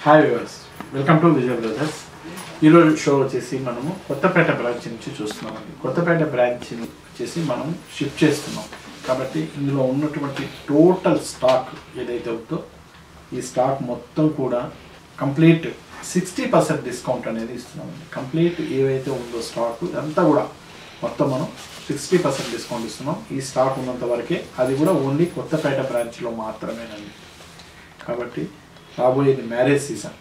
hi viewers welcome to Vijay brothers ఈరోజు show వచ్చేసి మనము కొత్తపేట బ్రాంచ్ నుంచి చూస్తున్నామండి కొత్తపేట బ్రాంచ్ వచ్చేసి మనం షిఫ్ట్ చేస్తున్నాం కాబట్టి ఇందులో ఉన్నటువంటి టోటల్ స్టాక్ ఏదైతే ఉందో ఈ స్టాక్ మొత్తం కూడా కంప్లీట్ సిక్స్టీ పర్సెంట్ డిస్కౌంట్ అనేది ఇస్తున్నామండి కంప్లీట్ ఏవైతే ఉందో స్టాక్ అంతా కూడా మొత్తం మనం సిక్స్టీ పర్సెంట్ డిస్కౌంట్ ఇస్తున్నాం ఈ స్టాక్ ఉన్నంత వరకే అది కూడా ఓన్లీ కొత్తపేట బ్రాంచ్లో మాత్రమేనండి కాబట్టి రాబోయేది మ్యారేజ్ సీజన్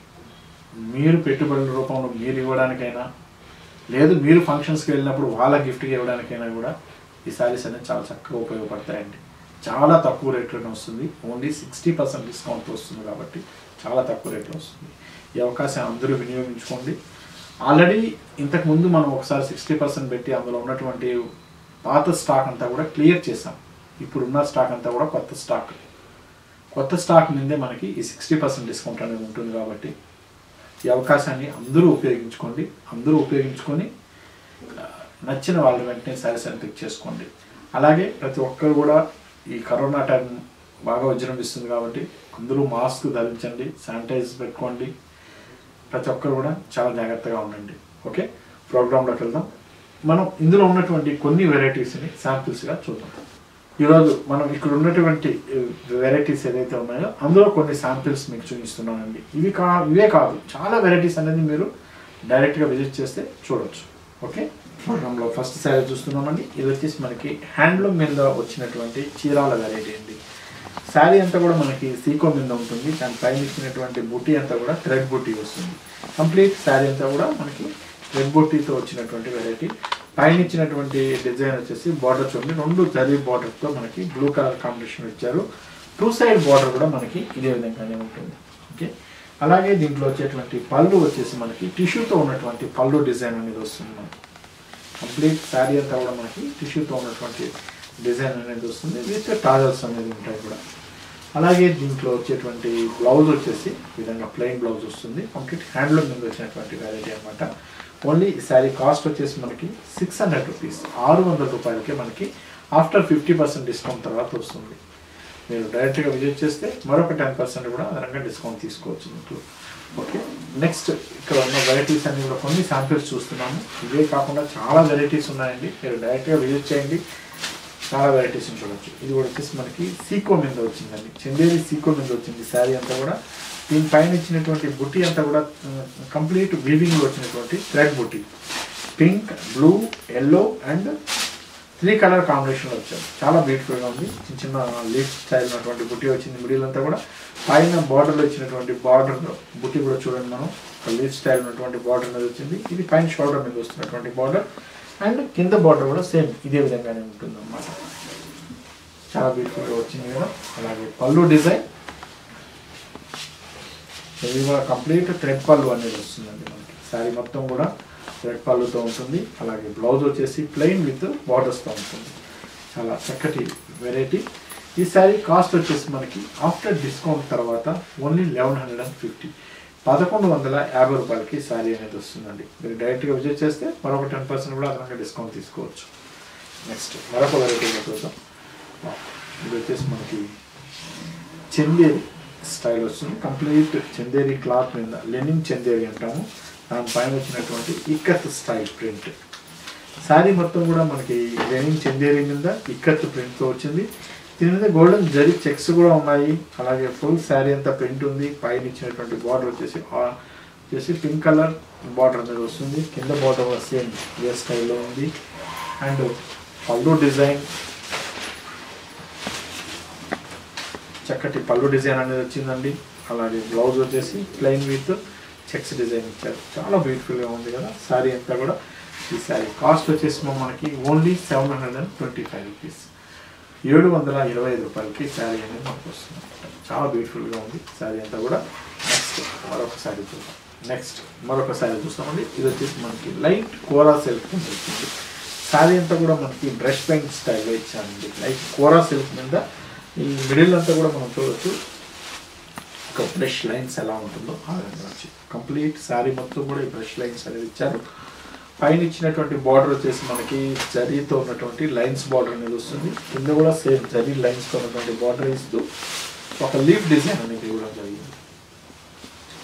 మీరు పెట్టుబడుల రూపంలో మీరు ఇవ్వడానికైనా లేదు మీరు ఫంక్షన్స్కి వెళ్ళినప్పుడు వాళ్ళ గిఫ్ట్గా ఇవ్వడానికైనా కూడా ఈ శారీస్ అనేది చాలా చక్కగా ఉపయోగపడతాయండి చాలా తక్కువ రేట్లోనే వస్తుంది ఓన్లీ సిక్స్టీ పర్సెంట్ డిస్కౌంట్ వస్తుంది కాబట్టి చాలా తక్కువ రేట్లో వస్తుంది ఈ అవకాశం అందరూ వినియోగించుకోండి ఆల్రెడీ ఇంతకుముందు మనం ఒకసారి సిక్స్టీ పర్సెంట్ పెట్టి అందులో ఉన్నటువంటి పాత స్టాక్ అంతా కూడా క్లియర్ చేసాం ఇప్పుడున్న స్టాక్ అంతా కూడా కొత్త స్టాక్ కొత్త స్టాక్ మీదే మనకి ఈ సిక్స్టీ పర్సెంట్ డిస్కౌంట్ అనేది ఉంటుంది కాబట్టి ఈ అవకాశాన్ని అందరూ ఉపయోగించుకోండి అందరూ ఉపయోగించుకొని ఆ, నచ్చిన వాళ్ళు వెంటనే శారీస్ అని పిక్ చేసుకోండి అలాగే ప్రతి ఒక్కరు కూడా ఈ కరోనా టైం బాగా విజృంభిస్తుంది కాబట్టి అందరూ మాస్క్ ధరించండి శానిటైజ్ పెట్టుకోండి ప్రతి ఒక్కరు కూడా చాలా జాగ్రత్తగా ఉండండి ఓకే ప్రోగ్రాంలోకి వెళ్దాం మనం ఇందులో ఉన్నటువంటి కొన్ని వెరైటీస్ని శాంపిల్స్గా చూద్దాం ఈరోజు మనం ఇక్కడ ఉన్నటువంటి వెరైటీస్ ఏదైతే ఉన్నాయో అందులో కొన్ని శాంపిల్స్ మీకు చూపిస్తున్నానండి ఇవి కా ఇవే కాదు చాలా వెరైటీస్ అనేది మీరు డైరెక్ట్గా విజిట్ చేస్తే చూడొచ్చు ఓకే ప్రోగ్రాంలో ఫస్ట్ శారీ చూస్తున్నామండి ఇది వచ్చేసి మనకి హ్యాండ్లూమ్ మీద వచ్చినటువంటి చీరాల వెరైటీ అండి శారీ అంతా కూడా మనకి సీకో మీద ఉంటుంది దాని పైన ఇచ్చినటువంటి బుట్టి అంతా కూడా థ్రెడ్ బుట్టి వస్తుంది కంప్లీట్ శారీ అంతా కూడా మనకి థ్రెడ్ బుట్టీతో వచ్చినటువంటి వెరైటీ పైన ఇచ్చినటువంటి డిజైన్ వచ్చేసి బార్డర్ చూడండి రెండు జరీ బార్డర్తో మనకి బ్లూ కలర్ కాంబినేషన్ ఇచ్చారు టూ సైడ్ బార్డర్ కూడా మనకి ఇదే విధంగానే ఉంటుంది ఓకే అలాగే దీంట్లో వచ్చేటువంటి పళ్ళు వచ్చేసి మనకి టిష్యూతో ఉన్నటువంటి పళ్ళు డిజైన్ అనేది వస్తుంది మనకి కంప్లీట్ శారీ అంతా కూడా మనకి టిష్యూతో ఉన్నటువంటి డిజైన్ అనేది వస్తుంది విత్ టాజల్స్ అనేది ఉంటాయి కూడా అలాగే దీంట్లో వచ్చేటువంటి బ్లౌజ్ వచ్చేసి ఈ విధంగా ప్లెయిన్ బ్లౌజ్ వస్తుంది కంప్లీట్ హ్యాండ్లూమ్ మీద వచ్చినటువంటి వెరైటీ అనమాట ఓన్లీ ఈ శారీ కాస్ట్ వచ్చేసి మనకి సిక్స్ హండ్రెడ్ రూపీస్ ఆరు వందల రూపాయలకే మనకి ఆఫ్టర్ ఫిఫ్టీ పర్సెంట్ డిస్కౌంట్ తర్వాత వస్తుంది మీరు డైరెక్ట్గా విజిట్ చేస్తే మరొక టెన్ పర్సెంట్ కూడా అదనంగా డిస్కౌంట్ తీసుకోవచ్చు మీకు ఓకే నెక్స్ట్ ఇక్కడ ఉన్న వెరైటీస్ అన్ని కూడా కొన్ని శాంపిల్స్ చూస్తున్నాము ఇవే కాకుండా చాలా వెరైటీస్ ఉన్నాయండి మీరు డైరెక్ట్గా విజిట్ చేయండి చాలా వెరైటీస్ చూడొచ్చు ఇది కూడా వచ్చేసి మనకి సీకో మీద వచ్చిందండి చందేరి సీకో మీద వచ్చింది శారీ అంతా కూడా దీని పైన ఇచ్చినటువంటి బుట్టి అంతా కూడా కంప్లీట్ వీవింగ్లో వచ్చినటువంటి థ్రెడ్ బుట్టి pink blue yellow and three colour కాంబినేషన్లో వచ్చారు చాలా బ్యూటిఫుల్గా ఉంది చిన్న చిన్న లీఫ్ స్టైల్ ఉన్నటువంటి బుట్టి వచ్చింది మిడిల్ అంతా కూడా పైన బార్డర్లో ఇచ్చినటువంటి బార్డర్ బుట్టి కూడా చూడండి మనం ఒక లీఫ్ స్టైల్ ఉన్నటువంటి బార్డర్ మీద వచ్చింది ఇది పైన షోల్డర్ మీద వస్తున్నటువంటి బార్డర్ అండ్ కింద బార్డర్ కూడా సేమ్ ఇదే విధంగానే ఉంటుంది అన్నమాట చాలా బ్యూటిఫుల్గా వచ్చింది కదా అలాగే పళ్ళు డిజైన్ ఇది కూడా కంప్లీట్ థ్రెడ్ పళ్ళు అనేది వస్తుందండి మనకి శారీ మొత్తం కూడా థ్రెడ్ పళ్ళుతో ఉంటుంది అలాగే బ్లౌజ్ వచ్చేసి ప్లెయిన్ విత్ బార్డర్స్తో ఉంటుంది చాలా చక్కటి వెరైటీ ఈ శారీ కాస్ట్ వచ్చేసి మనకి ఆఫ్టర్ డిస్కౌంట్ తర్వాత only eleven hundred and fifty పదకొండు వందల యాభై రూపాయలకి శారీ అనేది వస్తుందండి మీరు డైరెక్ట్గా విజిట్ చేస్తే మరొక టెన్ పర్సెంట్ కూడా అదనంగా డిస్కౌంట్ తీసుకోవచ్చు నెక్స్ట్ మరొక వెరైటీ చూద్దాం ఇది వచ్చేసి మనకి చందేరి స్టైల్ వస్తుంది కంప్లీట్ చందేరి క్లాత్ మీద లెనిన్ చందేరి అంటాము దానిపైన వచ్చినటువంటి ఇక్కత్ స్టైల్ ప్రింట్ శారీ మొత్తం కూడా మనకి లెనిన్ చందేరి మీద ఇక్కత్ ప్రింట్తో వచ్చింది దీని మీద గోల్డెన్ జరీ చెక్స్ కూడా ఉన్నాయి అలాగే ఫుల్ శారీ అంతా ప్రింట్ ఉంది పైన ఇచ్చినటువంటి బార్డర్ వచ్చేసి ఆ- వచ్చేసి పింక్ కలర్ బార్డర్ అనేది వస్తుంది కింద బార్డర్ కూడా సేమ్ ఇదే స్టైల్లో ఉంది అండ్ పళ్ళు డిజైన్ చక్కటి పళ్ళు డిజైన్ అనేది వచ్చిందండి అలాగే బ్లౌజ్ వచ్చేసి ప్లెయిన్ విత్ చెక్స్ డిజైన్ ఇచ్చారు చాలా బ్యూటిఫుల్గా ఉంది కదా శారీ అంతా కూడా ఈ శారీ కాస్ట్ వచ్చేసి మనకి only seven hundred and twenty five rupees ఏడు వందల ఇరవై ఐదు రూపాయలకి శారీ అనేది మనకు వస్తుంది చాలా బ్యూటిఫుల్గా ఉంది శారీ అంతా కూడా నెక్స్ట్ మరొక శారీ చూద్దాం నెక్స్ట్ మరొక శారీ చూస్తామండి ఇది వచ్చేసి మనకి లైట్ కోరా సిల్క్ మీద వచ్చింది శారీ అంతా కూడా మనకి బ్రష్ పెయింట్ స్టైల్లో ఇచ్చామండి లైట్ కోరా సిల్క్ మీద ఈ మిడిల్ అంతా కూడా మనం చూడొచ్చు ఒక బ్రష్ లైన్స్ ఎలా ఉంటుందో ఆ విధంగా వచ్చి కంప్లీట్ శారీ మొత్తం కూడా ఈ బ్రష్ లైన్స్ అనేది ఇచ్చారు పైన ఇచ్చినటువంటి బార్డర్ వచ్చేసి మనకి జరీతో ఉన్నటువంటి లైన్స్ బార్డర్ అనేది వస్తుంది కింద కూడా సేమ్ జరీ లైన్స్తో ఉన్నటువంటి బార్డర్ ఇస్తూ ఒక లీఫ్ డిజైన్ అనేది ఇవ్వడం జరిగింది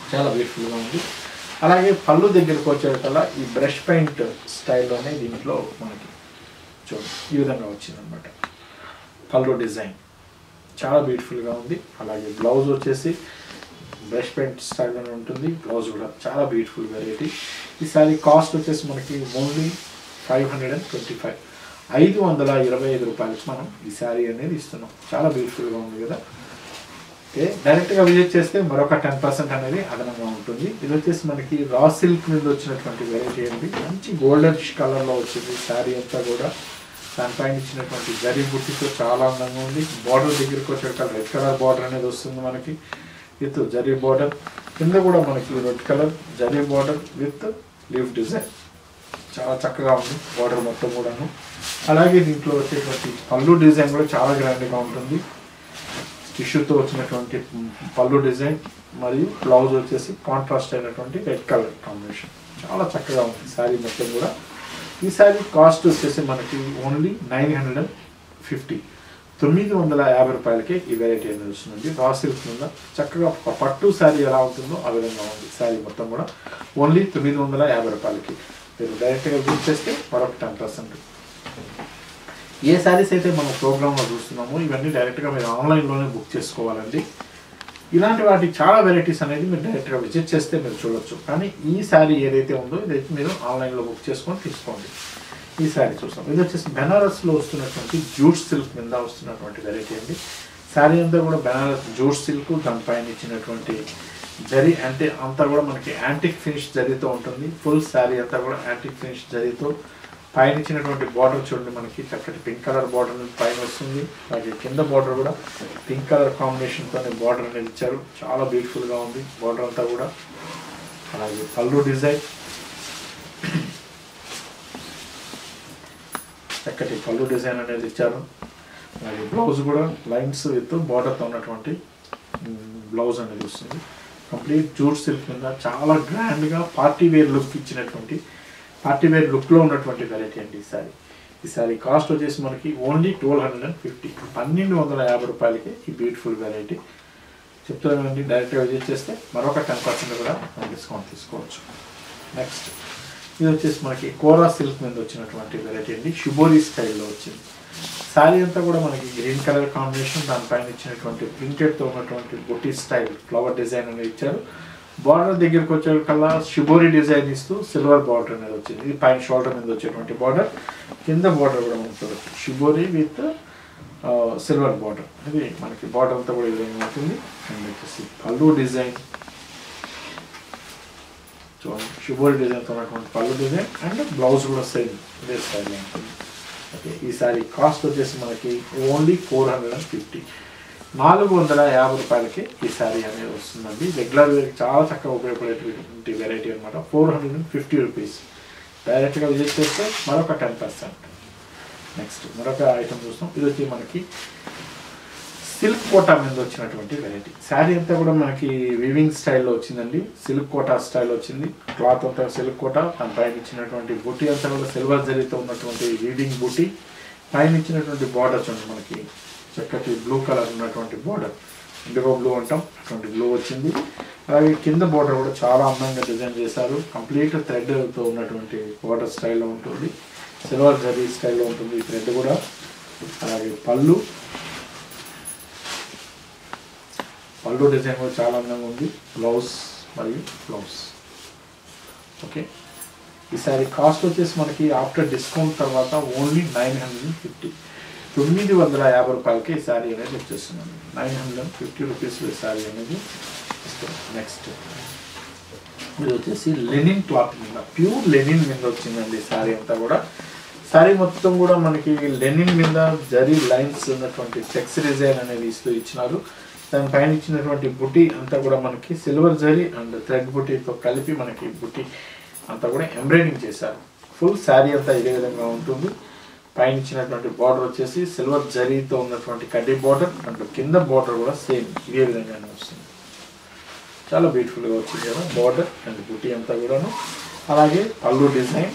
చాలా బ్యూటిఫుల్గా ఉంది అలాగే పళ్ళు దగ్గరకు వచ్చేటల్లా ఈ బ్రష్ పెయింట్ స్టైల్లోనే దీంట్లో మనకి చూడండి ఈ విధంగా వచ్చిందనమాట పళ్ళు డిజైన్ చాలా బ్యూటిఫుల్గా ఉంది అలాగే బ్లౌజ్ వచ్చేసి బ్రష్ పెయింట్ స్టైల్లోనే ఉంటుంది బ్లౌజ్ కూడా చాలా బ్యూటిఫుల్ వెరైటీ ఈ సారీ కాస్ట్ వచ్చేసి మనకి only five hundred and twenty five ఐదు వందల ఇరవై ఐదు రూపాయలకి మనం ఈ శారీ అనేది ఇస్తున్నాం చాలా బ్యూటిఫుల్గా ఉంది కదా ఓకే డైరెక్ట్గా విజిట్ చేస్తే మరొక టెన్ పర్సెంట్ అనేది అదనంగా ఉంటుంది ఇది వచ్చేసి మనకి రా సిల్క్ మీద వచ్చినటువంటి వెరైటీ అండి మంచి గోల్డెన్ కలర్లో వచ్చింది శారీ అంతా కూడా దానిపైన ఇచ్చినటువంటి జరీ బుట్టితో చాలా అందంగా ఉంది బార్డర్ దగ్గరికి వచ్చే రెడ్ కలర్ బార్డర్ అనేది వస్తుంది మనకి విత్ జరీ బార్డర్ కింద కూడా మనకి red colour zari border with leaf design చాలా చక్కగా ఉంది బార్డర్ మొత్తం కూడాను అలాగే దీంట్లో వచ్చేటువంటి పళ్ళు డిజైన్ కూడా చాలా గ్రాండ్గా ఉంటుంది టిష్యూతో వచ్చినటువంటి పళ్ళు డిజైన్ మరియు బ్లౌజ్ వచ్చేసి కాంట్రాస్ట్ అయినటువంటి రెడ్ కలర్ కాంబినేషన్ చాలా చక్కగా ఉంది శారీ మొత్తం కూడా ఈ శారీ కాస్ట్ వచ్చేసి మనకి only nine hundred and fifty తొమ్మిది వందల యాభై రూపాయలకే ఈ వెరైటీ అనేది వస్తుంది రా సిల్క్ మీద చక్కగా ఒక పట్టు శారీ ఎలా ఉంటుందో ఆ విధంగా ఉంది శారీ మొత్తం కూడా ఓన్లీ తొమ్మిది వందల యాభై రూపాయలకి మీరు డైరెక్ట్గా బుక్ చేస్తే మరొక టెన్ పర్సెంట్ ఏ శారీస్ అయితే మనం ప్రోగ్రాంలో చూస్తున్నామో ఇవన్నీ డైరెక్ట్గా మీరు ఆన్లైన్లోనే బుక్ చేసుకోవాలండి ఇలాంటి వాటి చాలా వెరైటీస్ అనేది మీరు డైరెక్ట్గా విజిట్ చేస్తే మీరు చూడొచ్చు కానీ ఈ శారీ ఏదైతే ఉందో ఇదైతే మీరు ఆన్లైన్లో బుక్ చేసుకొని తీసుకోండి ఈ శారీ చూస్తాం ఇది వచ్చేసి బెనారస్లో వస్తున్నటువంటి జూట్ సిల్క్ మీద వస్తున్నటువంటి వెరైటీ అండి శారీ అంతా కూడా బెనారస్ జూట్ సిల్క్ దానిపైన ఇచ్చినటువంటి జరీ అంటే అంతా కూడా మనకి యాంటిక్ ఫినిష్ జరీతో ఉంటుంది ఫుల్ శారీ అంతా కూడా యాంటిక్ ఫినిష్ జరీతో పైన ఇచ్చినటువంటి బార్డర్ చూడండి మనకి చక్కటి పింక్ కలర్ బార్డర్ పైన వస్తుంది అలాగే కింద బార్డర్ కూడా పింక్ కలర్ కాంబినేషన్తో బార్డర్ అనేది ఇచ్చారు చాలా బ్యూటిఫుల్గా ఉంది బార్డర్ అంతా కూడా అలాగే పళ్ళు డిజైన్ చక్కటి పళ్ళు డిజైన్ అనేది ఇచ్చారు అలాగే బ్లౌజ్ కూడా లైన్స్ విత్ బార్డర్తో ఉన్నటువంటి బ్లౌజ్ అనేది వస్తుంది కంప్లీట్ జూట్ సిల్క్ మీద చాలా గ్రాండ్గా పార్టీ వేర్ లుక్ ఇచ్చినటువంటి పార్టీ వేర్ లుక్లో ఉన్నటువంటి వెరైటీ అండి ఈ సారీ ఈ సారీ కాస్ట్ వచ్చేసి మనకి only twelve hundred and fifty పన్నెండు వందల యాభై రూపాయలకి ఈ బ్యూటిఫుల్ వెరైటీ చెప్తున్నానండి డైరెక్ట్గా విజిట్ చేస్తే మరొక టెన్ పర్సెంట్ కూడా మనం డిస్కౌంట్ తీసుకోవచ్చు నెక్స్ట్ ఇది వచ్చేసి మనకి కోరా సిల్క్ మీద వచ్చినటువంటి వెరైటీ అండి షుబోరీ స్టైల్లో వచ్చింది శారీ అంతా కూడా మనకి గ్రీన్ కలర్ కాంబినేషన్ దానిపైన ఇచ్చినటువంటి ప్రింటెడ్తో ఉన్నటువంటి బుట్టి స్టైల్ ఫ్లవర్ డిజైన్ అనేది ఇచ్చారు బార్డర్ దగ్గరికి వచ్చే కల్లా షుబోరీ డిజైన్ ఇస్తూ సిల్వర్ బార్డర్ అనేది వచ్చింది ఇది పైన షోల్డర్ మీద వచ్చేటువంటి బార్డర్ కింద బార్డర్ కూడా మనం చూడొచ్చు షుబోరీ విత్ సిల్వర్ బార్డర్ ఇది మనకి బార్డర్ అంతా కూడా ఈ విధంగా ఉంటుంది అండ్ వచ్చేసి పళ్ళు డిజైన్ చూడండి షుబోరీ డిజైన్తో ఉన్నటువంటి పళ్ళు డిజైన్ అండ్ బ్లౌజ్ కూడా సేమ్ ఇదే స్టైల్ ఉంటుంది ఓకే ఈ సారీ కాస్ట్ వచ్చేసి మనకి only four hundred and fifty నాలుగు వందల యాభై రూపాయలకి ఈ శారీ అనేది వస్తుందండి రెగ్యులర్ వేర్కి చాలా చక్కగా ఉపయోగపడేటువంటి వెరైటీ అనమాట four hundred and fifty rupees డైరెక్ట్గా విజిట్ చేస్తే మరొక టెన్ పర్సెంట్ నెక్స్ట్ మరొక ఐటమ్ చూస్తాం ఇది వచ్చి మనకి సిల్క్ కోటా మీద వచ్చినటువంటి వెరైటీ శారీ అంతా కూడా మనకి వివింగ్ స్టైల్లో వచ్చిందండి సిల్క్ కోటా స్టైల్ వచ్చింది క్లాత్ అంతా సిల్క్ కోటా దాని పైన ఇచ్చినటువంటి బుట్టి అంతా కూడా సిల్వర్ జరీతో ఉన్నటువంటి వీవింగ్ బుట్టి పైన ఇచ్చినటువంటి బార్డర్ చూడండి మనకి చక్కటి బ్లూ కలర్ ఉన్నటువంటి బార్డర్ ఇండిగో బ్లూ అంటాం అటువంటి బ్లూ వచ్చింది అలాగే కింద బార్డర్ కూడా చాలా అందంగా డిజైన్ చేశారు కంప్లీట్ థ్రెడ్తో ఉన్నటువంటి బార్డర్ స్టైల్లో ఉంటుంది సిల్వర్ జరీ స్టైల్లో ఉంటుంది ఈ థ్రెడ్ కూడా అలాగే పళ్ళు పళ్ళు డిజైన్ కూడా చాలా అందంగా ఉంది బ్లౌజ్ మరియు బ్లౌజ్ ఓకే ఈ సారీ కాస్ట్ వచ్చేసి మనకి ఆఫ్టర్ డిస్కౌంట్ తర్వాత only nine hundred and fifty తొమ్మిది వందల యాభై రూపాయలకి ఈ శారీ అనేది వచ్చేస్తున్నాను nine hundred and fifty rupees ఈ శారీ అనేది నెక్స్ట్ ఇది వచ్చేసి లెనిన్ క్లాత్ మీద ప్యూర్ లెనిన్ మీద వచ్చిందండి శారీ అంతా కూడా శారీ మొత్తం కూడా మనకి లెనిన్ మీద జరీ లైన్స్ ఉన్నటువంటి చెక్స్ డిజైన్ అనేది ఇస్తూ ఇచ్చినారు దానిపైన ఇచ్చినటువంటి బుట్టి అంతా కూడా మనకి సిల్వర్ జరీ అండ్ థ్రెడ్ బుట్టితో కలిపి మనకి బుట్టి అంతా కూడా ఎంబ్రాయిడింగ్ చేశారు ఫుల్ శారీ అంతా ఇదే విధంగా ఉంటుంది పైన ఇచ్చినటువంటి బార్డర్ వచ్చేసి సిల్వర్ జరీతో ఉన్నటువంటి కడ్డీ బార్డర్ అండ్ కింద బార్డర్ కూడా సేమ్ ఇదే విధంగానే వస్తుంది చాలా బ్యూటిఫుల్గా వచ్చింది కదా బార్డర్ అండ్ బుట్టి అంతా కూడాను అలాగే పళ్ళు డిజైన్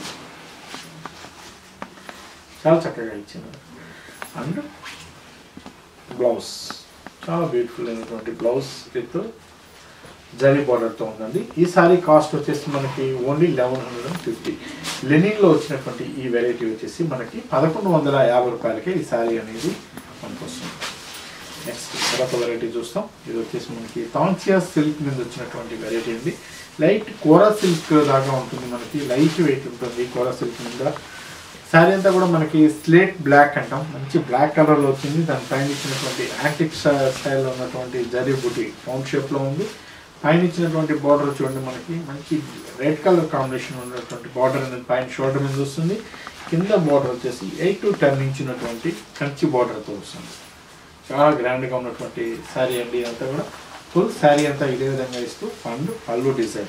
చాలా చక్కగా ఇచ్చింది అండ్ బ్లౌజ్ చాలా బ్యూటిఫుల్ అయినటువంటి బ్లౌజ్ విత్ జరీ బార్డర్తో ఉందండి ఈ సారీ కాస్ట్ వచ్చేసి మనకి only eleven hundred and fifty లెనిన్లో వచ్చినటువంటి ఈ వెరైటీ వచ్చేసి మనకి పదకొండు వందల యాభై రూపాయలకే ఈ సారీ అనేది మనకు వస్తుంది నెక్స్ట్ మరొక వెరైటీ చూస్తాం ఇది వచ్చేసి మనకి తాన్సియా సిల్క్ మీద వచ్చినటువంటి వెరైటీ అండి లైట్ కోరా సిల్క్ లాగా ఉంటుంది మనకి లైట్ వెయిట్ ఉంటుంది కోరా సిల్క్ మీద శారీ అంతా కూడా మనకి స్లేట్ బ్లాక్ అంటాం మంచి బ్లాక్ కలర్లో వచ్చింది దాని పైన ఇచ్చినటువంటి యాంటిక్ స్టైల్లో ఉన్నటువంటి జరీ బుటీ రౌండ్ షేప్లో ఉంది పైన ఇచ్చినటువంటి బార్డర్ చూడండి మనకి మంచి రెడ్ కలర్ కాంబినేషన్ ఉన్నటువంటి బార్డర్ అనేది పైన షోల్డర్ మీద వస్తుంది కింద బార్డర్ వచ్చేసి ఎయిట్ టు టెన్ ఇంచ్ ఉన్నటువంటి కంచి బార్డర్తో వస్తుంది చాలా గ్రాండ్గా ఉన్నటువంటి శారీ అండి ఇదంతా కూడా ఫుల్ శారీ అంతా ఇదే విధంగా ఇస్తూ పండు పళ్ళు డిజైన్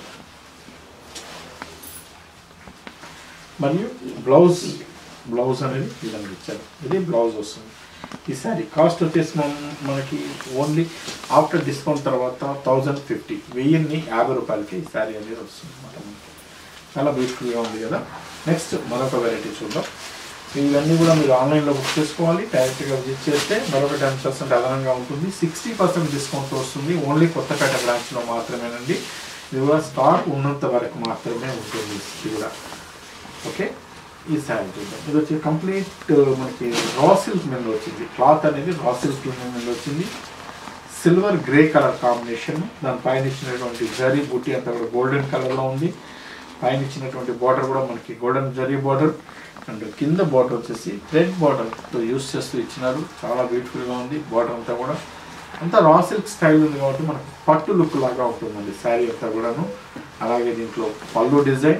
మరియు బ్లౌజ్ బ్లౌజ్ అనేది ఈ విధంగా ఇచ్చారు ఇది బ్లౌజ్ వస్తుంది ఈ శారీ కాస్ట్ వచ్చేసి మన- మనకి ఓన్లీ ఆఫ్టర్ డిస్కౌంట్ తర్వాత థౌజండ్ ఫిఫ్టీ వెయ్యిన్ని యాభై రూపాయలకి ఈ శారీ అనేది వస్తుంది అన్నమాట మనకి చాలా బ్యూటిఫుల్గా ఉంది కదా నెక్స్ట్ మరొక వెరైటీ చూద్దాం ఇవన్నీ కూడా మీరు ఆన్లైన్లో బుక్ చేసుకోవాలి డైరెక్ట్గా విజిట్ చేస్తే మరొక టెన్ పర్సెంట్ అదనంగా ఉంటుంది సిక్స్టీ పర్సెంట్ డిస్కౌంట్ వస్తుంది ఓన్లీ కొత్తపేట బ్రాంచ్లో మాత్రమేనండి ఇది కూడా స్టాక్ ఉన్నంత వరకు మాత్రమే ఉంటుంది ఇది కూడా ఓకే ఈ శారీ చూద్దాం ఇది వచ్చి కంప్లీట్ మనకి రా సిల్క్ మీద వచ్చింది క్లాత్ అనేది రా సిల్క్ మీద వచ్చింది సిల్వర్ గ్రే కలర్ కాంబినేషన్ దాని పైన ఇచ్చినటువంటి జరీ బుట్టి అంతా కూడా గోల్డెన్ కలర్లో ఉంది పైన ఇచ్చినటువంటి బార్డర్ కూడా మనకి గోల్డెన్ జరీ బార్డర్ అండ్ కింద బార్డర్ వచ్చేసి థ్రెడ్ బార్డర్తో యూస్ చేస్తూ ఇచ్చినారు చాలా బ్యూటిఫుల్గా ఉంది బార్డర్ అంతా కూడా అంతా రా సిల్క్ స్టైల్ ఉంది కాబట్టి మనకు పట్టు లుక్ లాగా ఉంటుందండి శారీ అంతా కూడాను అలాగే దీంట్లో పళ్ళు డిజైన్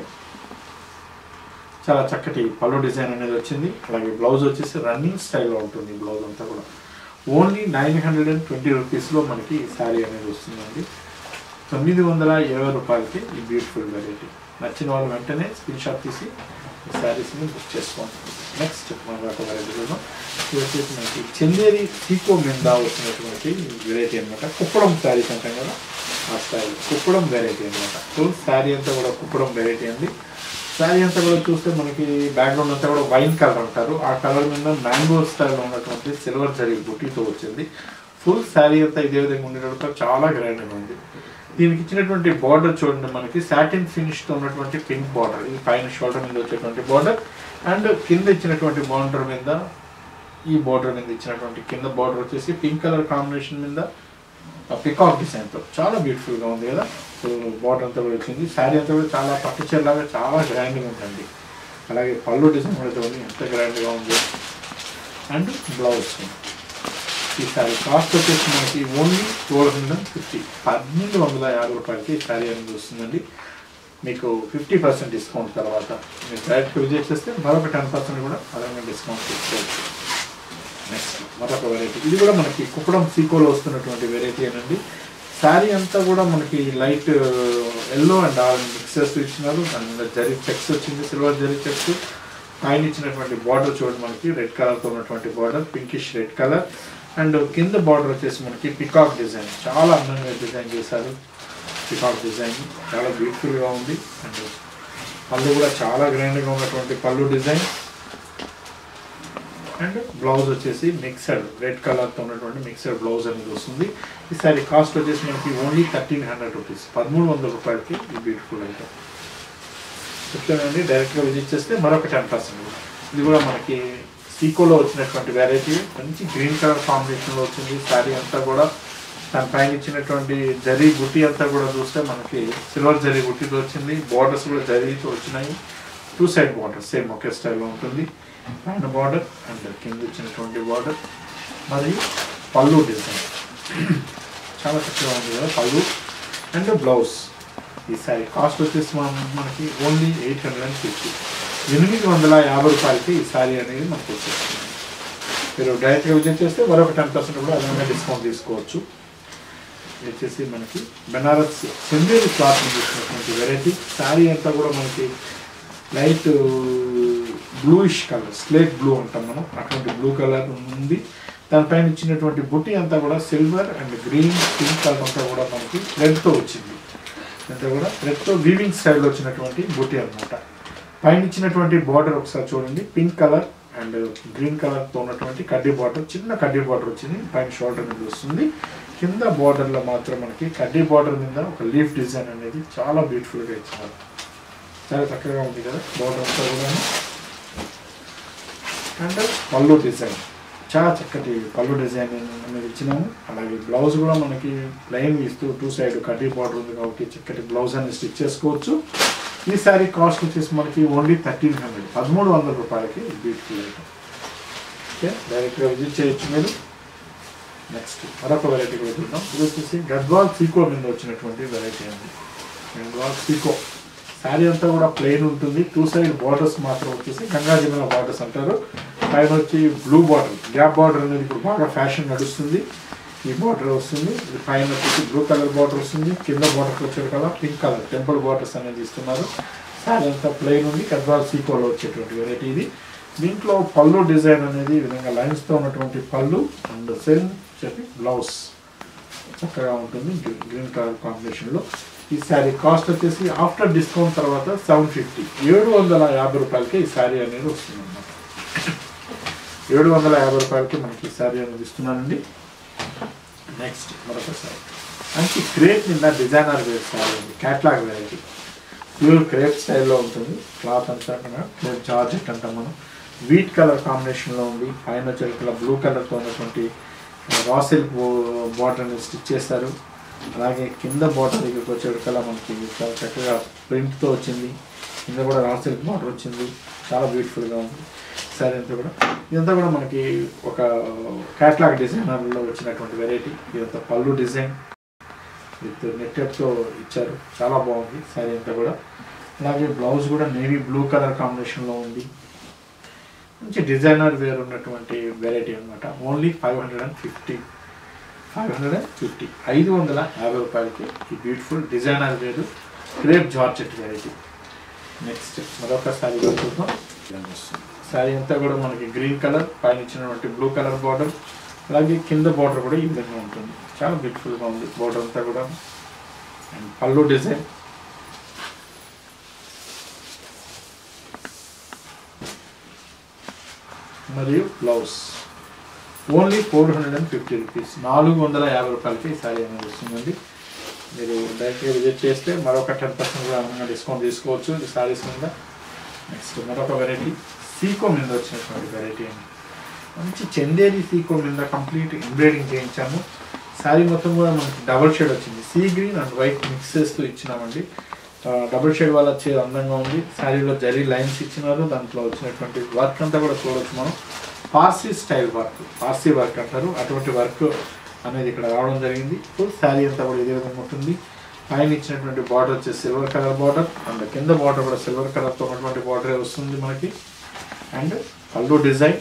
చాలా చక్కటి పళ్ళు డిజైన్ అనేది వచ్చింది అలాగే బ్లౌజ్ వచ్చేసి రన్నింగ్ స్టైల్లో ఉంటుంది ఈ బ్లౌజ్ అంతా కూడా only nine hundred and twenty రూపీస్లో మనకి ఈ శారీ అనేది వస్తుందండి తొమ్మిది వందల ఇరవై రూపాయలకి ఈ బ్యూటిఫుల్ వెరైటీ నచ్చిన వాళ్ళు వెంటనే స్క్రీన్ షాట్ తీసి ఈ శారీస్ని బుక్ చేసుకోండి నెక్స్ట్ మన ఒక వెరైటీ చూద్దాం ఇది వచ్చేసి మనకి చందేరి సీకో మీద వచ్చినటువంటి వెరైటీ అనమాట కుప్పడం శారీస్ అంటాం కదా ఆ స్టైల్ కుప్పడం వెరైటీ అనమాట ఫుల్ శారీ అంతా కూడా కుప్పడం వెరైటీ అండి శారీ అంతా కూడా చూస్తే మనకి బ్యాక్గ్రౌండ్ అంతా కూడా వైన్ కలర్ అంటారు ఆ కలర్ మీద మ్యాంగో స్టైల్ ఉన్నటువంటి సిల్వర్ జరీ బుటీతో వచ్చింది ఫుల్ శారీ అంతా ఇదే విధంగా ఉండేటప్పుడు చాలా గ్రాండ్గా ఉంది దీనికి ఇచ్చినటువంటి బార్డర్ చూడండి మనకి సాటిన్ ఫినిష్ తో ఉన్నటువంటి పింక్ బార్డర్ ఇది పైన షోల్డర్ మీద వచ్చేటువంటి బార్డర్ అండ్ కింద ఇచ్చినటువంటి బార్డర్ మీద ఈ బార్డర్ మీద ఇచ్చినటువంటి కింద బార్డర్ వచ్చేసి పింక్ కలర్ కాంబినేషన్ మీద పికాక్ డిజైన్ తో చాలా బ్యూటిఫుల్ గా ఉంది కదా సో బార్డర్ అంతా కూడా వచ్చింది శారీ అంతా కూడా చాలా పట్టు చీరలాగా చాలా గ్రాండ్ గా ఉంటుంది అలాగే పళ్ళు డిజైన్ కూడా చూడండి ఎంత గ్రాండ్ గా ఉంది అండ్ బ్లౌజ్ ఈ శారీ కాస్ట్ వచ్చేసి మనకి ఓన్లీ ట్వెల్వ్ హండ్రెడ్ ఫిఫ్టీ పన్నెండు వందల యాభై రూపాయలకి ఈ శారీ అనేది వస్తుందండి మీకు ఫిఫ్టీ పర్సెంట్ డిస్కౌంట్ తర్వాత మీరు డైరెక్ట్గా విజిట్ చేస్తే మరొక టెన్ పర్సెంట్ కూడా అదనంగా డిస్కౌంట్ తీసుకోవచ్చు నెక్స్ట్ మరొక వెరైటీ ఇది కూడా మనకి కుప్పడం సీకోలో వస్తున్నటువంటి వెరైటీ అనండి శారీ అంతా కూడా మనకి light yellow and orange mixes ఇచ్చినారు అండ్ జరీ చెక్స్ వచ్చింది సిల్వర్ జరీ చెక్స్ పైన ఇచ్చినటువంటి బార్డర్ చూడండి మనకి రెడ్ కలర్తో ఉన్నటువంటి border pinkish red colour and కింద బార్డర్ వచ్చేసి మనకి పికాక్ డిజైన్ చాలా అందంగా డిజైన్ చేశారు పికాక్ డిజైన్ చాలా బ్యూటిఫుల్గా ఉంది అండ్ పళ్ళు కూడా చాలా గ్రాండ్గా ఉన్నటువంటి పళ్ళు డిజైన్ అండ్ బ్లౌజ్ వచ్చేసి మిక్సడ్ రెడ్ కలర్తో ఉన్నటువంటి మిక్సడ్ బ్లౌజ్ అనేది వస్తుంది ఈ సారీ కాస్ట్ వచ్చేసి మనకి ఓన్లీ థర్టీన్ హండ్రెడ్ రూపీస్ పదమూడు వందల రూపాయలకి ఈ బ్యూటిఫుల్ ఐటమ్ చెప్తానండి డైరెక్ట్గా విజిట్ చేస్తే మరొక టెన్ పర్సెంట్ ఇది కూడా మనకి సీకోలో వచ్చినటువంటి వెరైటీ మంచి గ్రీన్ కలర్ కాంబినేషన్లో వచ్చింది శారీ అంతా కూడా దాని పైన ఇచ్చినటువంటి జరీ బుట్టి అంతా కూడా చూస్తే మనకి సిల్వర్ జరీ బుట్టితో వచ్చింది బార్డర్స్ కూడా జరీతో వచ్చినాయి టూ సైడ్ బార్డర్ సేమ్ ఒకే స్టైల్లో ఉంటుంది పైన బార్డర్ అండ్ కింద ఇచ్చినటువంటి బార్డర్ మరియు పళ్ళు డిజైన్ చాలా చక్కగా ఉంది కదా పళ్ళు అండ్ బ్లౌజ్ ఈ సారీ కాస్ట్ వచ్చేసి మన- మనకి only eight hundred and fifty ఎనిమిది వందల యాభై రూపాయలకి ఈ సారీ అనేది మనకు వచ్చేస్తుంది మీరు డైరెక్ట్గా విజిట్ చేస్తే మరొక టెన్ పర్సెంట్ కూడా అదనంగా డిస్కౌంట్ తీసుకోవచ్చు ఇది వచ్చేసి మనకి బెనారస్ చందేరి క్లాత్ నుంచి వచ్చినటువంటి వెరైటీ శారీ అంతా కూడా మనకి light bluish colour slate blue అంటాం మనం అటువంటి బ్లూ కలర్ ఉంది దానిపైన ఇచ్చినటువంటి బుట్టి అంతా కూడా silver and green pink colour అంతా కూడా మనకి థ్రెడ్తో వచ్చింది అంతా కూడా థ్రెడ్తో వీవింగ్ స్టైల్లో వచ్చినటువంటి బుట్టి అన్నమాట పైన ఇచ్చినటువంటి బార్డర్ ఒకసారి చూడండి పింక్ కలర్ అండ్ గ్రీన్ కలర్తో ఉన్నటువంటి కడ్డీ బార్డర్ చిన్న కడ్డీ బార్డర్ వచ్చింది పైన షోల్డర్ మీద వస్తుంది కింద బార్డర్లో మాత్రం మనకి కడ్డీ బార్డర్ మీద ఒక లీఫ్ డిజైన్ అనేది చాలా బ్యూటిఫుల్గా ఇచ్చినారు చాలా చక్కగా ఉంది కదా బార్డర్ అంతా కూడా అండ్ పళ్ళు డిజైన్ చాలా చక్కటి పళ్ళు డిజైన్ అనేది ఇచ్చినాము అలాగే బ్లౌజ్ కూడా మనకి ప్లెయిన్ ఇస్తూ టూ సైడ్ కడ్డీ బార్డర్ ఉంది కాబట్టి చక్కటి బ్లౌజ్ అనేది స్టిచ్ చేసుకోవచ్చు ఈ శారీ కాస్ట్ వచ్చేసి మనకి ఓన్లీ థర్టీన్ హండ్రెడ్ పదమూడు వందల రూపాయలకి బ్యూటిఫుల్ ఐటమ్ ఓకే డైరెక్ట్గా విజిట్ చేయొచ్చు మీరు నెక్స్ట్ మరొక వెరైటీ కూడా చూద్దాం ఇది వచ్చేసి గద్వాల్ సీకో మీద వచ్చినటువంటి వెరైటీ అండి గద్వాల్ సీకో శారీ అంతా కూడా ప్లెయిన్ ఉంటుంది టూ సైడ్ బార్డర్స్ మాత్రం వచ్చేసి గంగా జిల్లా బార్డర్స్ అంటారు పైన వచ్చి బ్లూ బార్డర్ గ్యాప్ బార్డర్ అనేది ఇప్పుడు బాగా ఫ్యాషన్ నడుస్తుంది ఈ బార్డర్ వస్తుంది ఇది పైన వచ్చేసి బ్లూ కలర్ బార్డర్ వస్తుంది కింద బార్డర్ వచ్చేది కదా పింక్ కలర్ టెంపుల్ బార్డర్స్ అనేది ఇస్తున్నారు శారీ అంతా ప్లెయిన్ ఉంది గద్వాల్ సీకోలో వచ్చేటువంటి వెరైటీ ఇది దీంట్లో పళ్ళు డిజైన్ అనేది ఈ విధంగా లైన్స్తో ఉన్నటువంటి పళ్ళు అండ్ సేమ్ చెప్పి బ్లౌజ్ చక్కగా ఉంటుంది గ్రీ- గ్రీన్ కలర్ కాంబినేషన్లో ఈ శారీ కాస్ట్ వచ్చేసి ఆఫ్టర్ డిస్కౌంట్ తర్వాత సెవెన్ ఫిఫ్టీ ఏడు వందల యాభై రూపాయలకి ఈ శారీ అనేది వస్తుంది అన్నమాట ఏడు వందల యాభై రూపాయలకి మనకి ఈ శారీ అనేది ఇస్తున్నానండి నెక్స్ట్ మరొక శారీ మంచి క్రేప్ నిండా డిజైనర్ వేర్ శారీ అండి క్యాట్లాగ్ వెరైటీ ప్యూర్ క్రేప్ స్టైల్లో ఉంటుంది క్లాత్ అంతా కూడా క్రేప్ జార్జెట్ అంటాం మనం వీట్ కలర్ కాంబినేషన్లో ఉంది పైన వచ్చేట్లా బ్లూ కలర్తో ఉన్నటువంటి రా సిల్క్ బార్డర్ అనేది స్టిచ్ చేస్తారు అలాగే కింద బార్డర్ దగ్గరికి వచ్చేటికల్లా మనకి చాలా చక్కగా ప్రింట్తో వచ్చింది కింద కూడా రా సిల్క్ బార్డర్ వచ్చింది చాలా బ్యూటిఫుల్గా ఉంది సరే అంతా కూడా ఇదంతా కూడా మనకి ఒక క్యాట్లాగ్ డిజైనర్లో వచ్చినటువంటి వెరైటీ ఇదంతా పళ్ళు డిజైన్ విత్ నెట్టెడ్తో ఇచ్చారు చాలా బాగుంది శారీ అంతా కూడా అలాగే బ్లౌజ్ కూడా నేవీ బ్లూ కలర్ కాంబినేషన్లో ఉంది మంచి డిజైనర్ వేర్ ఉన్నటువంటి వెరైటీ అనమాట only five hundred and fifty five hundred and fifty ఐదు వందల యాభై రూపాయలకి ఈ beautiful designer wear crepe georgette variety next మరొక శారీ కూడా చూద్దాం శారీ అంతా కూడా మనకి గ్రీన్ కలర్ పైన ఇచ్చినటువంటి బ్లూ కలర్ బార్డర్ అలాగే కింద బార్డర్ కూడా ఈ విధంగా ఉంటుంది చాలా బ్యూటిఫుల్గా ఉంది బార్డర్ అంతా కూడా అండ్ పళ్ళు డిజైన్ మరియు blouse only four hundred and fifty rupees నాలుగు వందల యాభై రూపాయలకి ఈ శారీ అనేది వస్తుందండి మీరు డైరెక్ట్గా విజిట్ చేస్తే మరొక టెన్ పర్సెంట్ కూడా ఏమైనా డిస్కౌంట్ తీసుకోవచ్చు ఈ శారీస్ మీద నెక్స్ట్ మరొక వెరైటీ సీకో మీద వచ్చినటువంటి వెరైటీ అండి మంచి చందేరి సీకో మీద కంప్లీట్ ఎంబ్రాయిడింగ్ చేయించాము శారీ మొత్తం కూడా మనకి డబుల్ షేడ్ వచ్చింది sea green and white mix చేస్తూ ఇచ్చినామండి డబుల్ షేడ్ వల్ల వచ్చే అందంగా ఉంది శారీలో జరీ లైన్స్ ఇచ్చినారు దాంట్లో వచ్చినటువంటి వర్క్ అంతా కూడా చూడొచ్చు మనం Parsi style work Parsi work అంటారు అటువంటి వర్క్ అనేది ఇక్కడ రావడం జరిగింది ఫుల్ శారీ అంతా కూడా ఇదే విధంగా ఉంటుంది పైన ఇచ్చినటువంటి బార్డర్ వచ్చేసి సిల్వర్ కలర్ బార్డర్ అండ్ కింద బార్డర్ కూడా సిల్వర్ కలర్తో ఉన్నటువంటి బార్డర్ వస్తుంది మనకి అండ్ పళ్ళు డిజైన్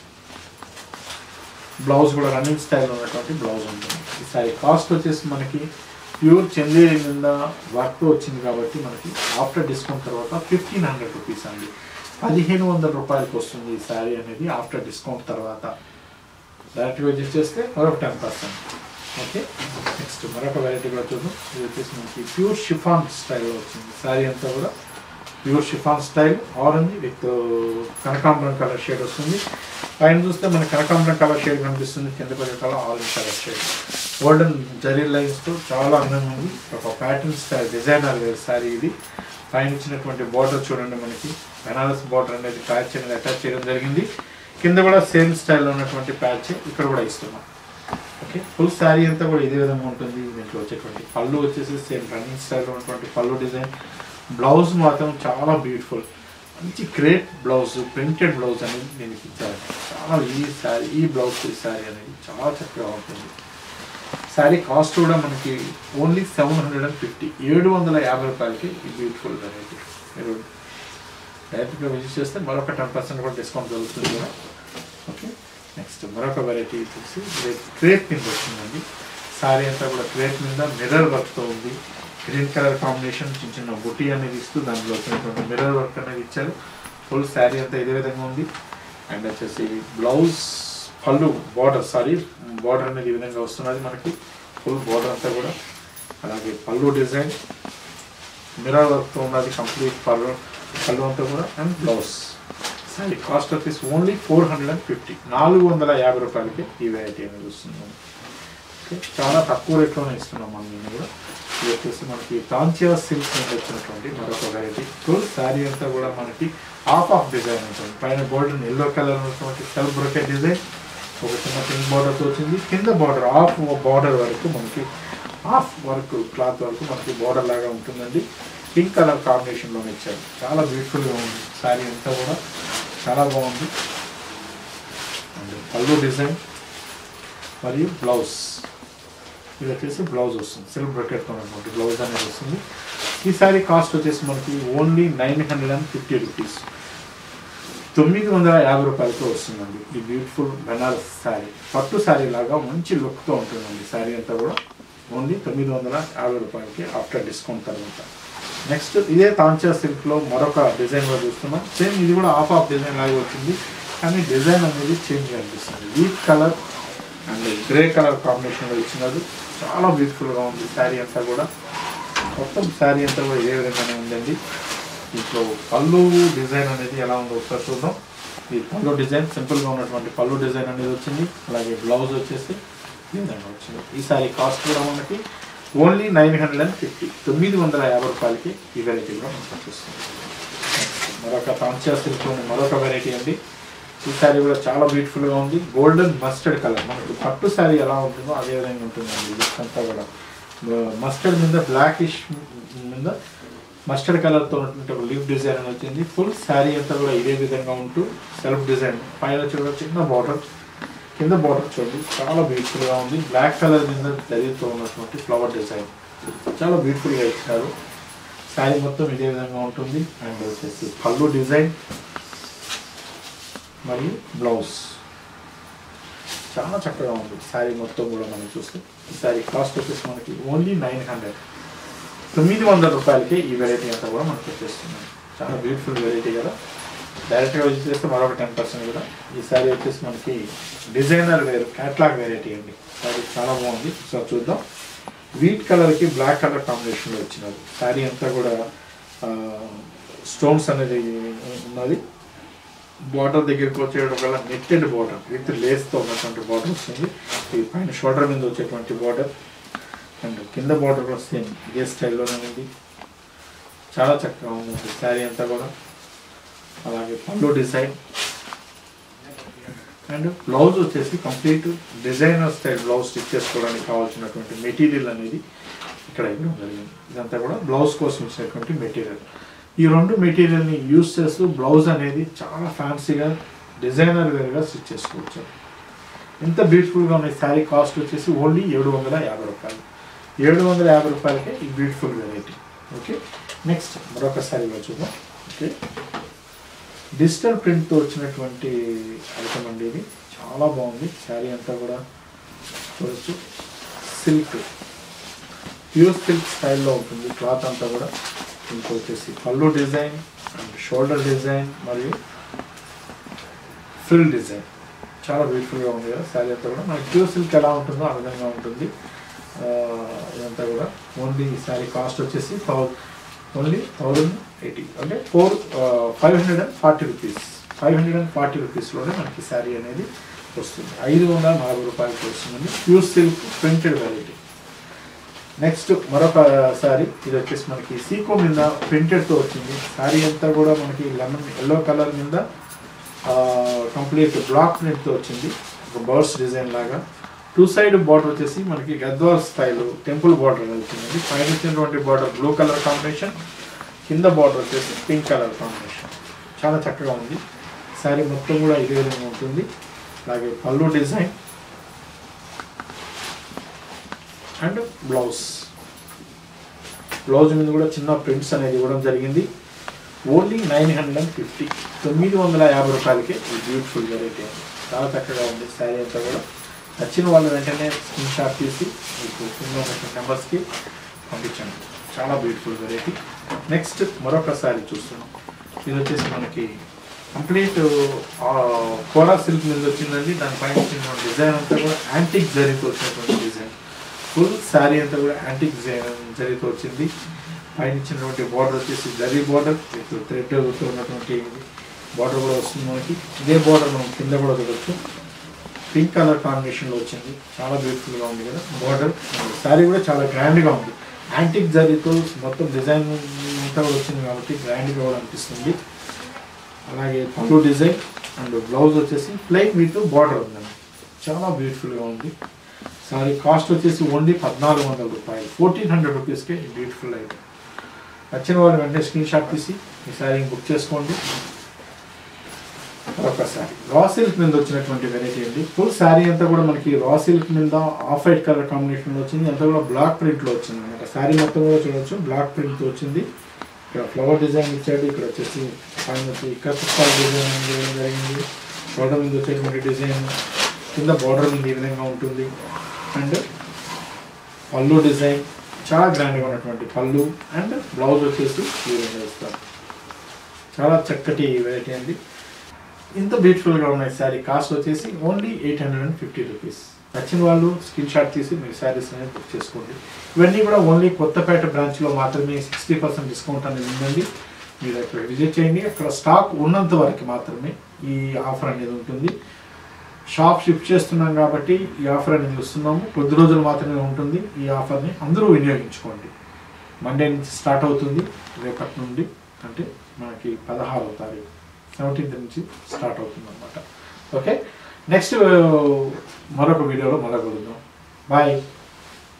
బ్లౌజ్ కూడా రన్నింగ్ స్టైల్ ఉన్నటువంటి బ్లౌజ్ ఉంటుంది ఈ సారీ కాస్ట్ వచ్చేసి మనకి ప్యూర్ చందేరి మీద వర్క్ వచ్చింది కాబట్టి మనకి ఆఫ్టర్ డిస్కౌంట్ తర్వాత ఫిఫ్టీన్ హండ్రెడ్ రూపీస్ అండి పదిహేను వందల రూపాయలకి వస్తుంది ఈ శారీ అనేది ఆఫ్టర్ డిస్కౌంట్ తర్వాత డైరెక్ట్గా విజిట్ చేస్తే మరొక టెన్ పర్సెంట్ ఓకే నెక్స్ట్ మరొక వెరైటీ కూడా చూద్దాం ఇది వచ్చేసి మనకి ప్యూర్ షిఫాన్ స్టైల్లో వచ్చింది శారీ అంతా కూడా pure chiffon style orange with కనకాంబరం కలర్ షేడ్ వస్తుంది పైన చూస్తే మనకి కనకాంబరం కలర్ షేడ్ కనిపిస్తుంది కింద పడే colour orange colour shade golden zari లైన్స్తో చాలా అందంగా ఉంది ఒక pattern style designer wear sari ఇది పైన ఇచ్చినటువంటి బార్డర్ చూడండి మనకి బెనారస్ బార్డర్ అనేది ప్యాచ్ అనేది అటాచ్ చేయడం జరిగింది కింద కూడా సేమ్ స్టైల్లో ఉన్నటువంటి ప్యాచ్ ఇక్కడ కూడా ఇస్తున్నాం ఓకే ఫుల్ శారీ అంతా కూడా ఇదే విధంగా ఉంటుంది దీంట్లో వచ్చేటువంటి పళ్ళు వచ్చేసి సేమ్ రన్నింగ్ స్టైల్లో ఉన్నటువంటి పళ్ళు డిజైన్ బ్లౌజ్ మాత్రం చాలా బ్యూటిఫుల్ మంచి క్రేప్ బ్లౌజ్ ప్రింటెడ్ బ్లౌజ్ అనేది దీనికి ఇచ్చారు చాలా ఈ శారీ ఈ బ్లౌజ్ ఈ శారీ అనేది చాలా చక్కగా ఉంటుంది శారీ కాస్ట్ కూడా మనకి only seven hundred and fifty ఏడు వందల యాభై రూపాయలకి ఈ బ్యూటిఫుల్ వెరైటీ మీరు డైరెక్ట్గా విజిట్ చేస్తే మరొక టెన్ పర్సెంట్ కూడా డిస్కౌంట్ దొరుకుతుంది కూడా ఓకే నెక్స్ట్ మరొక వెరైటీ వచ్చేసి క్రేప్ కింద వచ్చిందండి శారీ అంతా కూడా క్రేప్ మీద మిర్రర్ వర్క్తో ఉంది గ్రీన్ కలర్ కాంబినేషన్ చిన్న చిన్న బుటీ అనేది ఇస్తూ దాంట్లో వచ్చినటువంటి మిర్రర్ వర్క్ అనేది ఇచ్చారు ఫుల్ శారీ అంతా ఇదే విధంగా ఉంది అండ్ వచ్చేసి బ్లౌజ్ పళ్ళు బార్డర్ సారీ బార్డర్ అనేది ఈ విధంగా వస్తున్నది మనకి ఫుల్ బార్డర్ అంతా కూడా అలాగే పళ్ళు డిజైన్ మిర్రర్ వర్క్తో ఉన్నది కంప్లీట్ పళ్ళు పళ్ళు అంతా కూడా అండ్ బ్లౌజ్ సారీ కాస్ట్ వచ్చేసి only four hundred and fifty నాలుగు వందల యాభై రూపాయలకి ఈ వెరైటీ అనేది వస్తుంది ఓకే చాలా తక్కువ రేట్లోనే ఇస్తున్నాం మనం దీన్ని కూడా ఇది వచ్చేసి మనకి తాంచియా సిల్క్ నుండి వచ్చినటువంటి మరొక వెరైటీ ఫుల్ శారీ అంతా కూడా మనకి హాఫ్ ఆఫ్ డిజైన్ ఉంటుంది పైన బోర్డర్ ఎల్లో కలర్ ఉన్నటువంటి సెల్ఫ్ బ్రొకెట్ డిజైన్ ఒక చిన్న పింక్ బార్డర్తో వచ్చింది కింద బార్డర్ హాఫ్ బార్డర్ వరకు మనకి హాఫ్ వర్క్ క్లాత్ వరకు మనకి బార్డర్ లాగా ఉంటుందండి పింక్ కలర్ కాంబినేషన్లో ఇచ్చారు చాలా బ్యూటిఫుల్గా ఉంది శారీ అంతా కూడా చాలా బాగుంది అండ్ పళ్ళు డిజైన్ మరియు బ్లౌజ్ ఇది వచ్చేసి బ్లౌజ్ వస్తుంది సిల్క్ బ్రకెట్తో ఉన్నటువంటి బ్లౌజ్ అనేది వస్తుంది ఈ శారీ కాస్ట్ వచ్చేసి మనకి only nine hundred and fifty rupees తొమ్మిది వందల యాభై రూపాయలతో వస్తుందండి ఈ బ్యూటిఫుల్ బెనారస్ శారీ పట్టు శారీ లాగా మంచి లుక్తో ఉంటుందండి శారీ అంతా కూడా ఓన్లీ తొమ్మిది వందల యాభై రూపాయలకి ఆఫ్టర్ డిస్కౌంట్ తర్వాత నెక్స్ట్ ఇదే తాంచా సిల్క్లో మరొక డిజైన్లో చూస్తున్నాం సేమ్ ఇది కూడా ఆఫ్ ఆఫ్ డిజైన్ లాగా వచ్చింది కానీ డిజైన్ అనేది చేంజ్ అనిపిస్తుంది wheat colour and grey colour కాంబినేషన్లో ఇచ్చినది చాలా బ్యూటిఫుల్గా ఉంది శారీ అంతా కూడా మొత్తం శారీ అంతా కూడా ఇదే విధంగానే ఉందండి దీంట్లో పళ్ళు డిజైన్ అనేది ఎలా ఉందో ఒకసారి చూద్దాం ఈ పళ్ళు డిజైన్ సింపుల్గా ఉన్నటువంటి పళ్ళు డిజైన్ అనేది వచ్చింది అలాగే బ్లౌజ్ వచ్చేసి ఈ విధంగా వచ్చింది ఈ సారీ కాస్ట్ కూడా మనకి only nine hundred and fifty తొమ్మిది వందల యాభై రూపాయలకి ఈ వెరైటీ కూడా మనకు వచ్చేస్తుంది మరొక తాంచా సిల్క్లోని మరొక వెరైటీ అండి ఈ శారీ కూడా చాలా బ్యూటిఫుల్గా ఉంది గోల్డెన్ మస్టర్డ్ కలర్ మనకు పట్టు శారీ ఎలా ఉంటుందో అదే విధంగా ఉంటుందండి ఇది అంతా కూడా మస్టర్డ్ మీద బ్లాకిష్ మీద మస్టర్డ్ కలర్తో ఉన్నటువంటి ఒక లీఫ్ డిజైన్ అని వచ్చింది ఫుల్ శారీ అంతా కూడా ఇదే విధంగా ఉంటూ సెల్ఫ్ డిజైన్ పైన చూడ చిన్న బార్డర్ కింద బార్డర్ చూడండి చాలా బ్యూటిఫుల్గా ఉంది బ్లాక్ కలర్ మీద జరిగితో ఉన్నటువంటి ఫ్లవర్ డిజైన్ చాలా బ్యూటిఫుల్గా ఇచ్చారు శారీ మొత్తం ఇదే విధంగా ఉంటుంది అండ్ వచ్చేసి పళ్ళు డిజైన్ మరియు బ్లౌజ్ చాలా చక్కగా ఉంది శారీ మొత్తం కూడా మనం చూస్తే ఈ శారీ కాస్ట్ వచ్చేసి మనకి ఓన్లీ నైన్ హండ్రెడ్ తొమ్మిది వందల రూపాయలకి ఈ వెరైటీ అంతా కూడా మనకి వచ్చేస్తుంది చాలా బ్యూటిఫుల్ వెరైటీ కదా డైరెక్ట్గా వచ్చి చేస్తే మరొక టెన్ పర్సెంట్ కూడా ఈ శారీ వచ్చేసి మనకి డిజైనర్ వేర్ క్యాట్లాగ్ వెరైటీ అండి శారీ చాలా బాగుంది సో చూద్దాం వీట్ కలర్కి బ్లాక్ కలర్ కాంబినేషన్లో వచ్చినది శారీ అంతా కూడా స్టోన్స్ అనేది ఉన్నది బార్డర్ దగ్గరికి వచ్చేయడం వల్ల నెట్టెడ్ బార్డర్ విత్ లేస్తో ఉన్నటువంటి బార్డర్ వస్తుంది ఇది పైన షోల్డర్ మీద వచ్చేటువంటి బార్డర్ అండ్ కింద బార్డర్ కూడా సేమ్ ఇదే స్టైల్లోనే ఉంది చాలా చక్కగా ఉంది శారీ అంతా కూడా అలాగే పళ్ళు డిజైన్ అండ్ బ్లౌజ్ వచ్చేసి complete designer style blouse stitch చేసుకోవడానికి కావాల్సినటువంటి మెటీరియల్ అనేది ఇక్కడ ఇవ్వడం జరిగింది ఇదంతా కూడా బ్లౌజ్ కోసం ఇచ్చినటువంటి మెటీరియల్ ఈ రెండు మెటీరియల్ని యూస్ చేస్తూ బ్లౌజ్ అనేది చాలా ఫ్యాన్సీగా డిజైనర్ వేర్గా స్టిచ్ చేసుకోవచ్చు ఎంత బ్యూటిఫుల్గా ఉన్న శారీ కాస్ట్ వచ్చేసి ఓన్లీ ఏడు వందల యాభై రూపాయలు ఏడు వందల యాభై రూపాయలకే ఈ బ్యూటిఫుల్ వెరైటీ ఓకే నెక్స్ట్ మరొక శారీ చూద్దాం ఓకే డిజిటల్ ప్రింట్తో వచ్చినటువంటి ఐటమ్ అండి ఇది చాలా బాగుంది శారీ అంతా కూడా చూడొచ్చు సిల్క్ ప్యూర్ సిల్క్ స్టైల్లో ఉంటుంది క్లాత్ అంతా కూడా ఇంకా వచ్చేసి pallu design and shoulder design మరియు ఫ్రిల్ డిజైన్ చాలా బ్యూటిఫుల్గా ఉంది కదా శారీ అంతా కూడా మనకి ప్యూర్ సిల్క్ ఎలా ఉంటుందో ఆ విధంగా ఉంటుంది ఆ, ఇదంతా కూడా ఓన్లీ ఈ శారీ కాస్ట్ వచ్చేసి ఓన్లీ థౌజండ్ ఎయిటీ అంటే four five hundred and forty rupees five hundred and forty రూపీస్లోనే మనకి శారీ అనేది వస్తుంది ఐదు వందల నలభై రూపాయలకి వస్తుందండి pure silk printed variety next మరొక శారీ ఇది వచ్చేసి మనకి సీకో మీద ప్రింటెడ్తో వచ్చింది శారీ అంతా కూడా మనకి లెమన్ ఎల్లో కలర్ మీద కంప్లీట్ బ్లాక్ ప్రింట్తో వచ్చింది ఒక బర్డ్స్ డిజైన్ లాగా టూ సైడ్ బార్డర్ వచ్చేసి మనకి గద్వాల్ స్టైల్ టెంపుల్ బార్డర్ వచ్చిందండి పైన వచ్చినటువంటి బార్డర్ బ్లూ కలర్ కాంబినేషన్ కింద బార్డర్ వచ్చేసి పింక్ కలర్ కాంబినేషన్ చాలా చక్కగా ఉంది శారీ మొత్తం కూడా ఇదే విధంగా ఉంటుంది అలాగే pallu design and blouse blouse మీద కూడా చిన్న ప్రింట్స్ అనేది ఇవ్వడం జరిగింది only nine hundred and fifty తొమ్మిది వందల యాభై రూపాయలకి ఈ బ్యూటిఫుల్ వెరైటీ అండి చాలా చక్కగా ఉంది శారీ అంతా కూడా నచ్చిన వాళ్ళు వెంటనే స్క్రీన్ షాట్ తీసి మీకు కింద ఉన్నటువంటి నెంబర్స్కి పంపించండి చాలా బ్యూటిఫుల్ వెరైటీ నెక్స్ట్ మరొక శారీ చూస్తున్నాం ఇది వచ్చేసి మనకి కంప్లీట్ కోరా సిల్క్ మీద వచ్చిందండి దానిపైన వచ్చిన డిజైన్ అంతా కూడా యాంటిక్ జరీతో వచ్చినటువంటి డిజైన్ ఫుల్ శారీ అంతా కూడా యాంటిక్ జరీతో వచ్చింది పైన ఇచ్చినటువంటి బార్డర్ వచ్చేసి జరీ బార్డర్ విత్ థ్రెడ్ ఉన్నటువంటి బార్డర్ కూడా వస్తుంది మనకి ఇదే బార్డర్ మనం కింద కూడా చూడొచ్చు పింక్ కలర్ కాంబినేషన్లో వచ్చింది చాలా బ్యూటిఫుల్గా ఉంది కదా బార్డర్ శారీ కూడా చాలా గ్రాండ్గా ఉంది యాంటిక్ జరీతో మొత్తం డిజైన్ అంతా కూడా వచ్చింది కాబట్టి గ్రాండ్గా కూడా అనిపిస్తుంది అలాగే పళ్ళు డిజైన్ అండ్ బ్లౌజ్ వచ్చేసి ప్లెయిన్ విత్ బార్డర్ ఉందండి చాలా బ్యూటిఫుల్గా ఉంది సారీ కాస్ట్ వచ్చేసి ఓన్లీ పద్నాలుగు వందల రూపాయలు ఫోర్టీన్ హండ్రెడ్ రూపీస్కే బ్యూటిఫుల్ ఐటమ్ వచ్చిన వాళ్ళు వెంటనే స్క్రీన్ షాట్ తీసి ఈ శారీ బుక్ చేసుకోండి ఒక శారీ రా సిల్క్ మీద వచ్చినటువంటి వెరైటీ అండి ఫుల్ శారీ అంతా కూడా మనకి రా సిల్క్ మీద ఆఫ్ వైట్ కలర్ కాంబినేషన్లో వచ్చింది అంతా కూడా బ్లాక్ ప్రింట్లో వచ్చింది అనమాట శారీ మొత్తం కూడా చూడొచ్చు బ్లాక్ ప్రింట్తో వచ్చింది ఇక్కడ ఫ్లవర్ డిజైన్ ఇచ్చాడు ఇక్కడ వచ్చేసి పైన వచ్చి కట్ స్టాల్ డిజైన్ వేయడం జరిగింది షోల్డర్ మీద వచ్చేటువంటి డిజైన్ కింద బార్డర్ మీద ఈ విధంగా ఉంటుంది అండ్ పళ్ళు డిజైన్ చాలా గ్రాండ్గా ఉన్నటువంటి పళ్ళు అండ్ బ్లౌజ్ వచ్చేసి ఈ విధంగా ఇస్తారు చాలా చక్కటి వెరైటీ అండి ఇంత బ్యూటిఫుల్గా ఉన్నాయి శారీ కాస్ట్ వచ్చేసి only eight hundred and fifty rupees నచ్చిన వాళ్ళు స్క్రీన్ షాట్ తీసి మీరు శారీస్ అనేది బుక్ చేసుకోండి ఇవన్నీ కూడా ఓన్లీ కొత్తపేట బ్రాంచ్లో మాత్రమే సిక్స్టీ పర్సెంట్ డిస్కౌంట్ అనేది ఉందండి మీరు అక్కడ విజిట్ చేయండి అక్కడ స్టాక్ ఉన్నంత వరకు మాత్రమే ఈ ఆఫర్ అనేది ఉంటుంది షాప్ షిఫ్ట్ చేస్తున్నాం కాబట్టి ఈ ఆఫర్ అనేది ఇస్తున్నాము కొద్ది రోజులు మాత్రమే ఉంటుంది ఈ ఆఫర్ని అందరూ వినియోగించుకోండి మండే నుంచి స్టార్ట్ అవుతుంది రేపటి నుండి అంటే మనకి పదహారవ తారీఖు సెవెంటీన్త్ నుంచి స్టార్ట్ అవుతుంది అనమాట ఓకే నెక్స్ట్ మరొక వీడియోలో మరొక బాయ్